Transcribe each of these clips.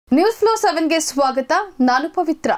news flow ಸೆವೆನ್ಗೆ ಸ್ವಾಗತ ನಾನು ಪವಿತ್ರ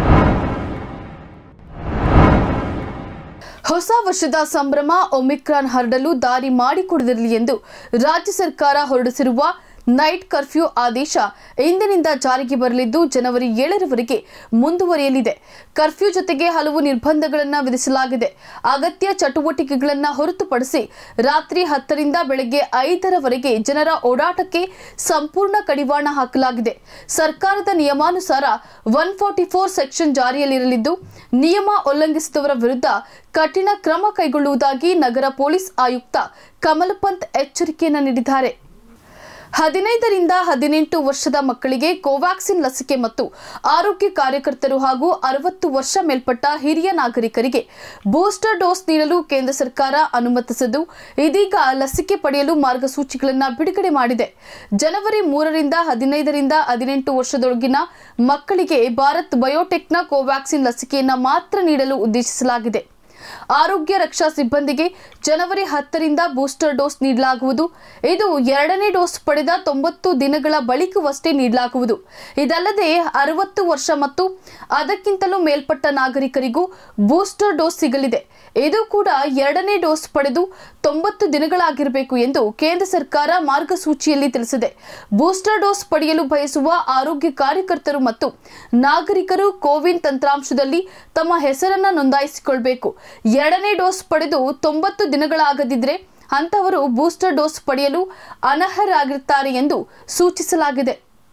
ಹೊಸ ವರ್ಷದ ಸಂಭ್ರಮ ಒಮಿಕ್ರಾನ್ ಹರಡಲು ದಾರಿ ಮಾಡಿಕೊಡದಿರಲಿ ಎಂದು ರಾಜ್ಯ ಸರ್ಕಾರ ಹೊರಡಿಸಿರುವ ನೈಟ್ ಕರ್ಫ್ಯೂ ಆದೇಶ ಇಂದಿನಿಂದ ಜಾರಿಗೆ ಬರಲಿದ್ದು ಜನವರಿ ಏಳರವರೆಗೆ ಮುಂದುವರಿಯಲಿದೆ ಕರ್ಫ್ಯೂ ಜೊತೆಗೆ ಹಲವು ನಿರ್ಬಂಧಗಳನ್ನು ವಿಧಿಸಲಾಗಿದೆ ಅಗತ್ಯ ಚಟುವಟಿಕೆಗಳನ್ನು ಹೊರತುಪಡಿಸಿ ರಾತ್ರಿ ಹತ್ತರಿಂದ ಬೆಳಗ್ಗೆ ಐದರವರೆಗೆ ಜನರ ಓಡಾಟಕ್ಕೆ ಸಂಪೂರ್ಣ ಕಡಿವಾಣ ಹಾಕಲಾಗಿದೆ ಸರ್ಕಾರದ ನಿಯಮಾನುಸಾರ ಒನ್ ಫಾರ್ಟಿ ಫೋರ್ ಸೆಕ್ಷನ್ ಜಾರಿಯಲ್ಲಿರಲಿದ್ದು ನಿಯಮ ಉಲ್ಲಂಘಿಸಿದವರ ವಿರುದ್ಧ ಕಠಿಣ ಕ್ರಮ ಕೈಗೊಳ್ಳುವುದಾಗಿ ನಗರ ಪೊಲೀಸ್ ಆಯುಕ್ತ ಕಮಲ್ ಪಂತ್ ಎಚ್ಚರಿಕೆಯನ್ನು ನೀಡಿದ್ದಾರೆ ಹದಿನೈದರಿಂದ ಹದಿನೆಂಟು ವರ್ಷದ ಮಕ್ಕಳಿಗೆ ಕೋವ್ಯಾಕ್ಸಿನ್ ಲಸಿಕೆ ಮತ್ತು ಆರೋಗ್ಯ ಕಾರ್ಯಕರ್ತರು ಹಾಗೂ ಅರವತ್ತು ವರ್ಷ ಮೇಲ್ಪಟ್ಟ ಹಿರಿಯ ನಾಗರಿಕರಿಗೆ ಬೂಸ್ಟರ್ ಡೋಸ್ ನೀಡಲು ಕೇಂದ್ರ ಸರ್ಕಾರ ಅನುಮತಿಸಿದ್ದು ಇದೀಗ ಲಸಿಕೆ ಪಡೆಯಲು ಮಾರ್ಗಸೂಚಿಗಳನ್ನು ಬಿಡುಗಡೆ ಮಾಡಿದೆ ಜನವರಿ ಮೂರರಿಂದ ಹದಿನೈದರಿಂದ ಹದಿನೆಂಟು ವರ್ಷದೊಳಗಿನ ಮಕ್ಕಳಿಗೆ ಭಾರತ್ ಬಯೋಟೆಕ್ನ ಕೋವ್ಯಾಕ್ಸಿನ್ ಲಸಿಕೆಯನ್ನು ಮಾತ್ರ ನೀಡಲು ಉದ್ದೇಶಿಸಲಾಗಿದೆ ಆರೋಗ್ಯ ರಕ್ಷಾ ಸಿಬ್ಬಂದಿಗೆ ಜನವರಿ ಹತ್ತರಿಂದ ಬೂಸ್ಟರ್ ಡೋಸ್ ನೀಡಲಾಗುವುದು ಇದು ಎರಡನೇ ಡೋಸ್ ಪಡೆದ ತೊಂಬತ್ತು ದಿನಗಳ ಬಳಿಕವಷ್ಟೇ ನೀಡಲಾಗುವುದು ಇದಲ್ಲದೆ ಅರವತ್ತು ವರ್ಷ ಮತ್ತು ಅದಕ್ಕಿಂತಲೂ ಮೇಲ್ಪಟ್ಟ ನಾಗರಿಕರಿಗೂ ಬೂಸ್ಟರ್ ಡೋಸ್ ಸಿಗಲಿದೆ ಇದು ಕೂಡ ಎರಡನೇ ಡೋಸ್ ಪಡೆದು ತೊಂಬತ್ತು ದಿನಗಳಾಗಿರಬೇಕು ಎಂದು ಕೇಂದ್ರ ಸರ್ಕಾರ ಮಾರ್ಗಸೂಚಿಯಲ್ಲಿ ತಿಳಿಸಿದೆ ಬೂಸ್ಟರ್ ಡೋಸ್ ಪಡೆಯಲು ಬಯಸುವ ಆರೋಗ್ಯ ಕಾರ್ಯಕರ್ತರು ಮತ್ತು ನಾಗರಿಕರು ಕೋವಿನ್ ತಂತ್ರಾಂಶದಲ್ಲಿ ತಮ್ಮ ಹೆಸರನ್ನ ನೋಂದಾಯಿಸಿಕೊಳ್ಬೇಕು ಎರಡನೇ ಡೋಸ್ ಪಡೆದು ತೊಂಬತ್ತು ದಿನಗಳಾಗದಿದ್ರೆ ಅಂತವರು ಬೂಸ್ಟರ್ ಡೋಸ್ ಪಡೆಯಲು ಅನರ್ಹರಾಗಿರುತ್ತಾರೆ ಎಂದು ಸೂಚಿಸಲಾಗಿದೆ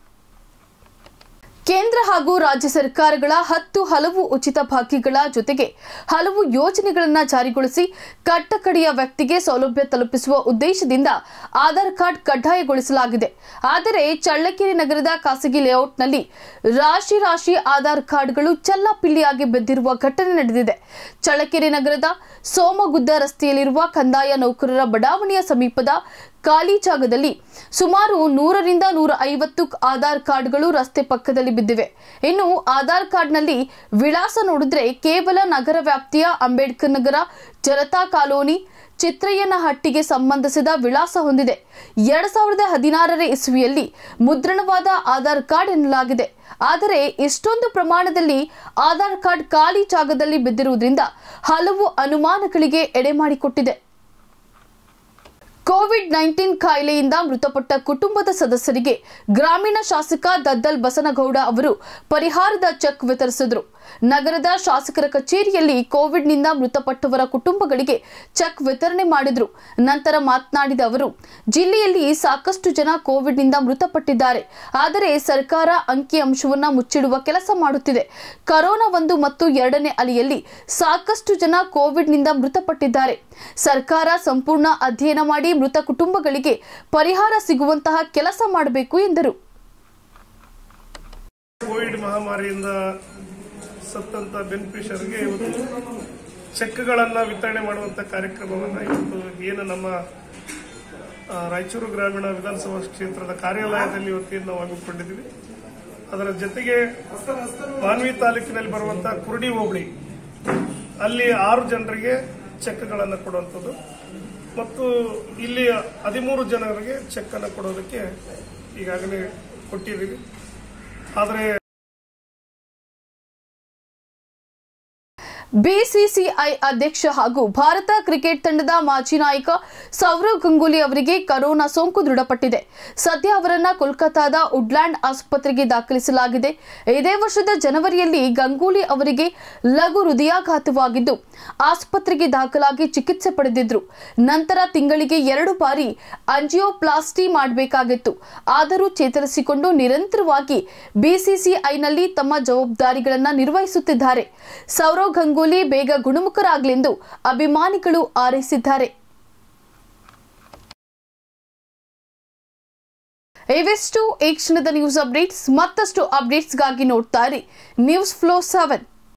ಕೇಂದ್ರ ಹಾಗೂ ರಾಜ್ಯ ಸರ್ಕಾರಗಳ ಹತ್ತು ಹಲವು ಉಚಿತ ಭಾಗ್ಯಗಳ ಜೊತೆಗೆ ಹಲವು ಯೋಜನೆಗಳನ್ನು ಜಾರಿಗೊಳಿಸಿ ಕಟ್ಟಕಡೆಯ ವ್ಯಕ್ತಿಗೆ ಸೌಲಭ್ಯ ತಲುಪಿಸುವ ಉದ್ದೇಶದಿಂದ ಆಧಾರ್ ಕಾರ್ಡ್ ಕಡ್ಡಾಯಗೊಳಿಸಲಾಗಿದೆ ಆದರೆ ಚಳ್ಳಕೆರೆ ನಗರದ ಖಾಸಗಿ ಲೇಔಟ್ನಲ್ಲಿ ರಾಶಿ ರಾಶಿ ಆಧಾರ್ ಕಾರ್ಡ್ಗಳು ಚಲ್ಲಾಪಿಲ್ಲಿಯಾಗಿ ಬಿದ್ದಿರುವ ಘಟನೆ ನಡೆದಿದೆ ಚಳ್ಳಕೆರೆ ನಗರದ ಸೋಮಗುದ್ದ ರಸ್ತೆಯಲ್ಲಿರುವ ಕಂದಾಯ ನೌಕರರ ಬಡಾವಣೆಯ ಸಮೀಪದ ಖಾಲಿ ಜಾಗದಲ್ಲಿ ಸುಮಾರು ನೂರರಿಂದ ನೂರ ಐವತ್ತು ಆಧಾರ್ ಕಾರ್ಡ್ಗಳು ರಸ್ತೆ ಪಕ್ಕದಲ್ಲಿ ಬಿದ್ದಿವೆ ಇನ್ನು ಆಧಾರ್ ಕಾರ್ಡ್ನಲ್ಲಿ ವಿಳಾಸ ನೋಡಿದ್ರೆ ಕೇವಲ ನಗರ ವ್ಯಾಪ್ತಿಯ ಅಂಬೇಡ್ಕರ್ ನಗರ ಜನತಾ ಕಾಲೋನಿ ಚಿತ್ರಯ್ಯನಹಟ್ಟಿಗೆ ಸಂಬಂಧಿಸಿದ ವಿಳಾಸ ಹೊಂದಿದೆ ಎರಡ್ ಸಾವಿರದ ಹದಿನಾರರ ಇಸ್ವಿಯಲ್ಲಿ ಮುದ್ರಣವಾದ ಆಧಾರ್ ಕಾರ್ಡ್ ಎನ್ನಲಾಗಿದೆ ಆದರೆ ಇಷ್ಟೊಂದು ಪ್ರಮಾಣದಲ್ಲಿ ಆಧಾರ್ ಕಾರ್ಡ್ ಖಾಲಿ ಜಾಗದಲ್ಲಿ ಬಿದ್ದಿರುವುದರಿಂದ ಹಲವು ಅನುಮಾನಗಳಿಗೆ ಎಡೆ ಮಾಡಿಕೊಟ್ಟಿದೆ ಕೋವಿಡ್ ನೈನ್ಟೀನ್ ಕಾಯಿಲೆಯಿಂದ ಮೃತಪಟ್ಟ ಕುಟುಂಬದ ಸದಸ್ಯರಿಗೆ ಗ್ರಾಮೀಣ ಶಾಸಕ ದದ್ದಲ್ ಬಸನಗೌಡ ಅವರು ಪರಿಹಾರದ ಚೆಕ್ ವಿತರಿಸಿದರು ನಗರದ ಶಾಸಕರ ಕಚೇರಿಯಲ್ಲಿ ಕೋವಿಡ್ನಿಂದ ಮೃತಪಟ್ಟವರ ಕುಟುಂಬಗಳಿಗೆ ಚೆಕ್ ವಿತರಣೆ ಮಾಡಿದ್ರು ನಂತರ ಮಾತನಾಡಿದ ಅವರು ಜಿಲ್ಲೆಯಲ್ಲಿ ಸಾಕಷ್ಟು ಜನ ಕೋವಿಡ್ನಿಂದ ಮೃತಪಟ್ಟಿದ್ದಾರೆ ಆದರೆ ಸರ್ಕಾರ ಅಂಕಿ ಅಂಶವನ್ನ ಮುಚ್ಚಿಡುವ ಕೆಲಸ ಮಾಡುತ್ತಿದೆ ಕರೋನಾ ಒಂದು ಮತ್ತು ಎರಡನೇ ಅಲೆಯಲ್ಲಿ ಸಾಕಷ್ಟು ಜನ ಕೋವಿಡ್ನಿಂದ ಮೃತಪಟ್ಟಿದ್ದಾರೆ ಸರ್ಕಾರ ಸಂಪೂರ್ಣ ಅಧ್ಯಯನ ಮಾಡಿ ಮೃತ ಕುಟುಂಬಗಳಿಗೆ ಪರಿಹಾರ ಸಿಗುವಂತಹ ಕೆಲಸ ಮಾಡಬೇಕು ಎಂದರು ಕೋವಿಡ್ ಮಹಾಮಾರಿಯಿಂದ ಸತ್ತಂತ ಬೆನಿಫಿಷರಿಗೆ ಇವತ್ತು ಚೆಕ್ಗಳನ್ನು ವಿತರಣೆ ಮಾಡುವಂತ ಕಾರ್ಯಕ್ರಮವನ್ನು ಇವತ್ತು ಏನು ನಮ್ಮ ಆ, ರಾಯಚೂರು ಗ್ರಾಮೀಣ ವಿಧಾನಸಭಾ ಕ್ಷೇತ್ರದ ಕಾರ್ಯಾಲಯದಲ್ಲಿ ಇವತ್ತೇನು ನಾವು ಹಮ್ಮಿಕೊಂಡಿದ್ದೀವಿ ಅದರ ಜೊತೆಗೆ ಮಾನ್ವಿ ತಾಲೂಕಿನಲ್ಲಿ ಬರುವಂತಹ ಕುರುಡಿ ಹೋಬಳಿ ಅಲ್ಲಿ ಆರು ಜನರಿಗೆ ಚೆಕ್ಗಳನ್ನು ಕೊಡುವಂಥದ್ದು ಮತ್ತು ಇಲ್ಲಿ ಹದಿಮೂರು ಜನರಿಗೆ ಚೆಕ್ ಅನ್ನು ಕೊಡೋದಕ್ಕೆ ಈಗಾಗಲೇ ಕೊಟ್ಟಿದ್ದೀವಿ ಆದರೆ ಬಿಸಿಸಿಐ ಅಧ್ಯಕ್ಷ ಹಾಗೂ ಭಾರತ ಕ್ರಿಕೆಟ್ ತಂಡದ ಮಾಜಿ ನಾಯಕ ಸೌರವ್ ಗಂಗೂಲಿ ಅವರಿಗೆ ಕರೋನಾ ಸೋಂಕು ದೃಢಪಟ್ಟಿದೆ ಸದ್ಯ ಅವರನ್ನ ಕೋಲ್ಕತಾದ ವುಡ್ಲ್ಯಾಂಡ್ ಆಸ್ಪತ್ರೆಗೆ ದಾಖಲಿಸಲಾಗಿದೆ ಇದೇ ವರ್ಷದ ಜನವರಿಯಲ್ಲಿ ಗಂಗೂಲಿ ಅವರಿಗೆ ಲಘು ಹೃದಯಾಘಾತವಾಗಿದ್ದು ಆಸ್ಪತ್ರೆಗೆ ದಾಖಲಾಗಿ ಚಿಕಿತ್ಸೆ ಪಡೆದಿದ್ರು ನಂತರ ತಿಂಗಳಿಗೆ ಎರಡು ಬಾರಿ ಅಂಜಿಯೋಪ್ಲಾಸ್ಟಿ ಮಾಡಬೇಕಾಗಿತ್ತು ಆದರೂ ಚೇತರಿಸಿಕೊಂಡು ನಿರಂತರವಾಗಿ ಬಿಸಿಸಿಐನಲ್ಲಿ ತಮ್ಮ ಜವಾಬ್ದಾರಿಗಳನ್ನು ನಿರ್ವಹಿಸುತ್ತಿದ್ದಾರೆ ಸೌರವ್ ಗಂಗೂಲಿ ಬೇಗ ಗುಣಮುಖರಾಗಲೆಂದು ಅಭಿಮಾನಿಗಳು ಹಾರೈಸಿದ್ದಾರೆ ಇವೆಷ್ಟು ಈ ಕ್ಷಣದ ನ್ಯೂಸ್ ಅಪ್ಡೇಟ್ಸ್ ಮತ್ತಷ್ಟು ಅಪ್ಡೇಟ್ಸ್ಗಾಗಿ ನೋಡ್ತಾ ಇರಿ ನ್ಯೂಸ್ ಫ್ಲೋ ಸೆವೆನ್